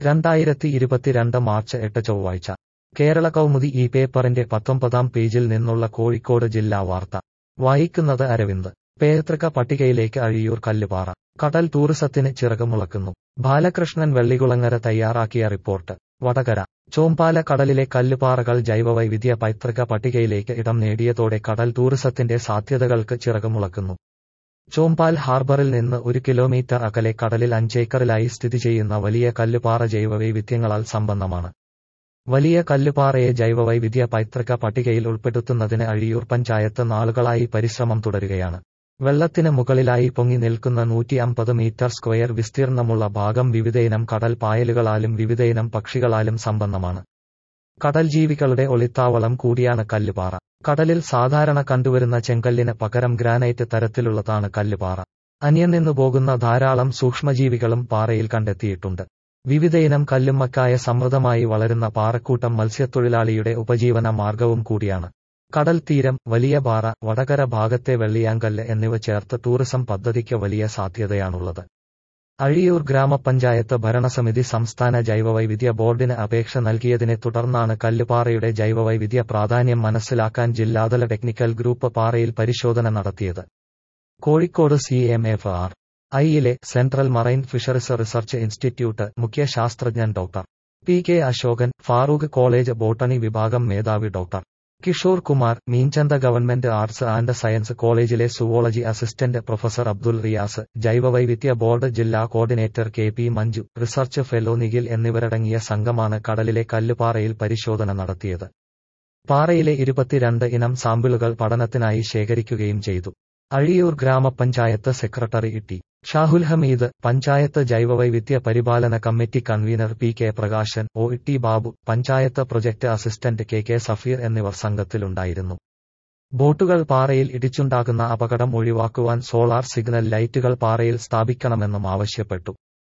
രണ്ടായിരത്തി ഇരുപത്തിരണ്ട് മാർച്ച് എട്ട് ചൊവ്വാഴ്ച കേരള കൗമുദി ഈ പേപ്പറിന്റെ പത്തൊമ്പതാം പേജിൽ നിന്നുള്ള കോഴിക്കോട് ജില്ലാ വാർത്ത വായിക്കുന്നത് അരവിന്ദ് പേതൃക പട്ടികയിലേക്ക് അഴിയൂർ കല്ലുപാറ കടൽ ടൂറിസത്തിന് ചിറകുമുളക്കുന്നു ബാലകൃഷ്ണൻ വെള്ളികുളങ്ങര തയ്യാറാക്കിയ റിപ്പോർട്ട് വടകര ചോമ്പാല കടലിലെ കല്ലുപാറകൾ ജൈവവൈവിധ്യ പൈതൃക പട്ടികയിലേക്ക് ഇടം നേടിയതോടെ കടൽ ടൂറിസത്തിന്റെ സാധ്യതകൾക്ക് ചിറകുമുളക്കുന്നു ചോമ്പാൽ ഹാർബറിൽ നിന്ന് ഒരു കിലോമീറ്റർ അകലെ കടലിൽ അഞ്ചേക്കറിലായി സ്ഥിതി ചെയ്യുന്ന വലിയ കല്ലുപാറ ജൈവവൈവിധ്യങ്ങളാൽ സമ്പന്നമാണ് വലിയ കല്ലുപാറയെ ജൈവവൈവിധ്യ പൈതൃക പട്ടികയിൽ ഉൾപ്പെടുത്തുന്നതിന് അഴിയൂർ പഞ്ചായത്ത് നാളുകളായി പരിശ്രമം തുടരുകയാണ് വെള്ളത്തിന് മുകളിലായി പൊങ്ങി നിൽക്കുന്ന നൂറ്റി അമ്പത് മീറ്റർ സ്ക്വയർ വിസ്തീർണമുള്ള ഭാഗം വിവിധയിനം കടൽ പായലുകളാലും വിവിധയിനം പക്ഷികളാലും സമ്പന്നമാണ് കടൽ ജീവികളുടെ ഒളിത്താവളം കൂടിയാണ് കല്ലുപാറ കടലിൽ സാധാരണ കണ്ടുവരുന്ന ചെങ്കല്ലിന് പകരം ഗ്രാനൈറ്റ് തരത്തിലുള്ളതാണ് കല്ലുപാറ അന്യം നിന്നു പോകുന്ന ധാരാളം സൂക്ഷ്മജീവികളും പാറയിൽ കണ്ടെത്തിയിട്ടുണ്ട് വിവിധയിനം കല്ലുമ്മക്കായ സമൃദ്ധമായി വളരുന്ന പാറക്കൂട്ടം മത്സ്യത്തൊഴിലാളിയുടെ ഉപജീവന മാർഗവും കൂടിയാണ് കടൽ തീരം വലിയ പാറ വടകര ഭാഗത്തെ വെള്ളിയാങ്കല്ല് എന്നിവ ചേർത്ത് ടൂറിസം പദ്ധതിക്ക് വലിയ സാധ്യതയാണുള്ളത് അഴിയൂർ ഗ്രാമപഞ്ചായത്ത് ഭരണസമിതി സംസ്ഥാന ജൈവവൈവിധ്യ ബോർഡിന് അപേക്ഷ നൽകിയതിനെ തുടർന്നാണ് കല്ലുപാറയുടെ ജൈവവൈവിധ്യ പ്രാധാന്യം മനസ്സിലാക്കാൻ ജില്ലാതല ടെക്നിക്കൽ ഗ്രൂപ്പ് പാറയിൽ പരിശോധന നടത്തിയത് Kozhikode C M F R ഐയിലെ central marine fisheries research institute മുഖ്യ ശാസ്ത്രജ്ഞൻ doctor P K Ashokan Farook college botany വിഭാഗം മേധാവി doctor Kishore Kumar Meenchanda government arts and science കോളേജിലെ zoology assistant professor Abdul Riyas ജൈവവൈവിധ്യ ബോർഡ് ജില്ലാ coordinator K P Manju research fellow Nikhil എന്നിവരടങ്ങിയ സംഘമാണ് കടലിലെ കല്ലുപാറയിൽ പരിശോധന നടത്തിയത് പാറയിലെ ഇരുപത്തിരണ്ട് ഇനം സാമ്പിളുകൾ പഠനത്തിനായി ശേഖരിക്കുകയും ചെയ്തു അഴിയൂർ ഗ്രാമപഞ്ചായത്ത് സെക്രട്ടറി ടി ഷാഹുൽ ഹമീദ് പഞ്ചായത്ത് ജൈവവൈവിധ്യ പരിപാലന committee convener P K Prakashan O T Babu panchayat project assistant K K Safeer എന്നിവർ സംഘത്തിലുണ്ടായിരുന്നു ബോട്ടുകൾ പാറയിൽ ഇടിച്ചുണ്ടാകുന്ന അപകടം ഒഴിവാക്കുവാൻ സോളാർ സിഗ്നൽ ലൈറ്റുകൾ പാറയിൽ സ്ഥാപിക്കണമെന്നും ആവശ്യപ്പെട്ടു